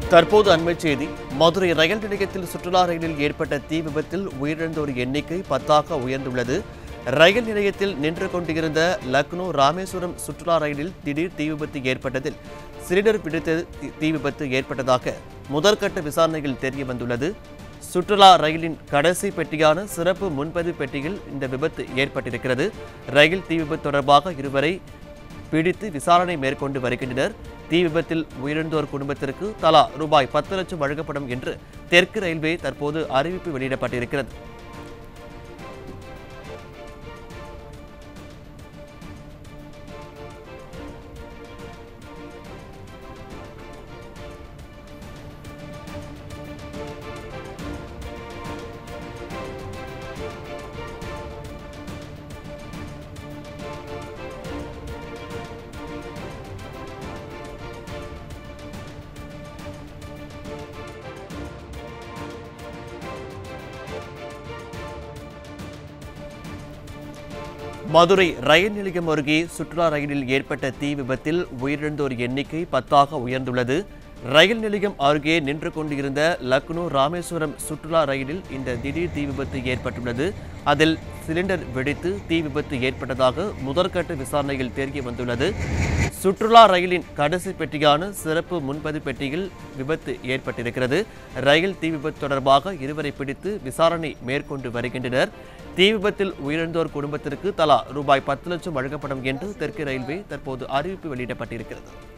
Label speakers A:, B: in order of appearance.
A: தற்போது அண்மைச் செய்தி மதுரை ரயில் நிலையத்தில் சுற்றுலா ரயிலில் ஏற்பட்ட தீ விபத்தில் உயிரிழந்தோர் எண்ணிக்கை பத்தாக உயர்ந்துள்ளது ரயில் நிலையத்தில் நின்று கொண்டிருந்த லக்னோ ராமேஸ்வரம் சுற்றுலா ரயிலில் திடீர் தீ விபத்து ஏற்பட்டதில் சிலிண்டர் பிடித்து தீ- தீ விபத்து ஏற்பட்டதாக முதற்கட்ட விசாரணையில் தெரிய வந்துள்ளது சுற்றுலா ரயிலின் கடைசி பெட்டியான சிறப்பு முன்பதிவு பெட்டியில் இந்த விபத்து ஏற்பட்டிருக்கிறது ரயில் தீ விபத்து தொடர்பாக இருவரை பிடித்து விசாரணை மேற்கொண்டு வருகின்றனர் தீ விபத்தில் உயிரிழந்தோர் குடும்பத்திற்கு தலா ரூபாய் பத்து லட்சம் வழங்கப்படும் என்று தெற்கு ரயில்வே தற்போது அறிவிப்பு வெளியிடப்பட்டிருக்கிறது மதுரை ரயில் நிலையம் அருகே சுற்றுலா ரயிலில் ஏற்பட்ட தீ விபத்தில் உயிரிழந்தோர் எண்ணிக்கை பத்தாக உயர்ந்துள்ளது ரயில் நிலையம் அருகே நின்று கொண்டிருந்த லக்னோ ராமேஸ்வரம் சுற்றுலா ரயிலில் இந்த திடீர் தீ விபத்து ஏற்பட்டுள்ளது அதில் சிலிண்டர் வெடித்து தீ விபத்து ஏற்பட்டதாக முதற்கட்ட விசாரணையில் தெரிய வந்துள்ளது சுற்றுலா ரயிலின் கடைசி பெட்டியான சிறப்பு முன்பதிவு பெட்டியில் விபத்து ஏற்பட்டிருக்கிறது ரயில் தீ விபத்து தொடர்பாக இருவரை பிடித்து விசாரணை மேற்கொண்டு வருகின்றனர் தீ விபத்தில் உயிரிழந்தோர் குடும்பத்திற்கு தலா ரூபாய் பத்து லட்சம் வழங்கப்படும் என்று தெற்கு ரயில்வே தற்போது அறிவிப்பு வெளியிடப்பட்டிருக்கிறது